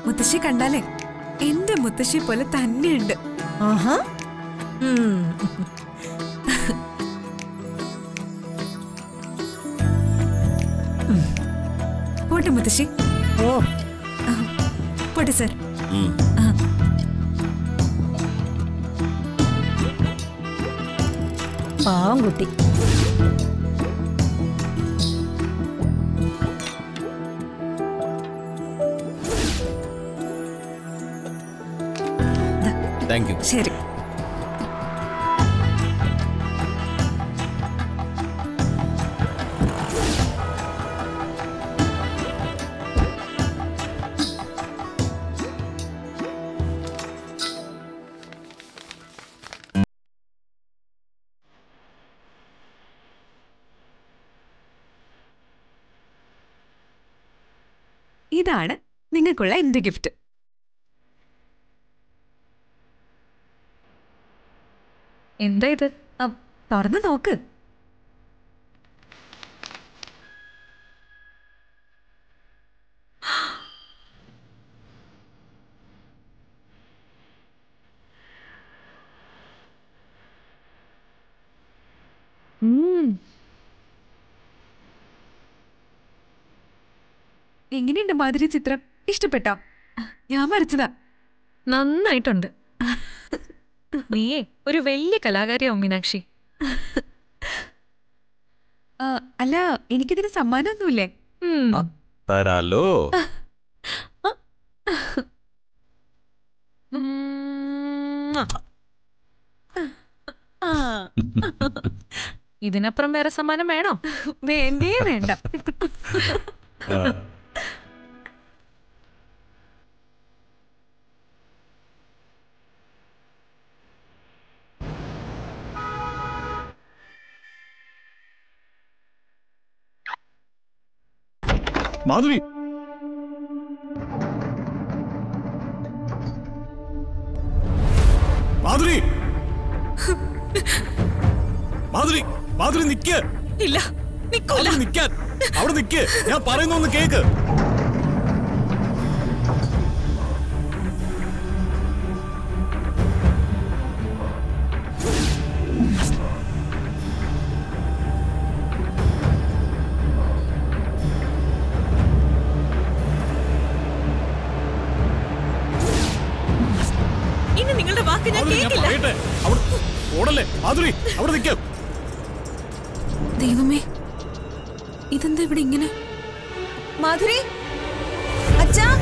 മുത്തശ്ശി കണ്ടാലേ എന്റെ മുത്തശ്ശി പോലെ തന്നെയുണ്ട് ആഹാ ഉം. പോട്ടെ മുത്തശ്ശി ഓ പോട്ടെ സർ ഉം. പാവം കുട്ടി താങ്ക് യു ശരി ഇതാണ് നിങ്ങൾക്കുള്ള എന്റെ ഗിഫ്റ്റ് എന്താ ഇത് അ- തുറന്ന് നോക്ക് എങ്ങനെയുണ്ട് മാതിരി ചിത്രം ഇഷ്ടപ്പെട്ടോ ഞാൻ വരച്ചതാ നന്നായിട്ടുണ്ട് നീയേ ഒരു വലിയ കലാകാരിയാവും മീനാക്ഷി ആ, അല്ല എനിക്കിതിന് സമ്മാനമൊന്നുമില്ലേ ഉം. ആ. തരാലോ ഉം. ആ, ഇതിനപ്പുറം വേറെ സമ്മാനം വേണോ വേണ്ടേ വേണ്ട ആ. മാധുരി മാധുരി മാധുരി മാധുരി നിക്ക് ഇല്ല നിക്കൂല മാധുരി നിക്കാൻ അവിടെ നിക്ക് ഞാൻ പറയുന്ന ഒന്ന് കേക്ക് ഇനി നിങ്ങളുടെ വാക്ക് ഞാൻ മാധുരി ഞാൻ കേൾക്കില്ല പറയട്ടെ അവിടെ ഓടല്ലേ മാധുരി അവിടെ നിക്ക് ദൈവമേ ഇതെന്താ ഇവിടെ ഇങ്ങനെ മാധുരി അച്ഛാ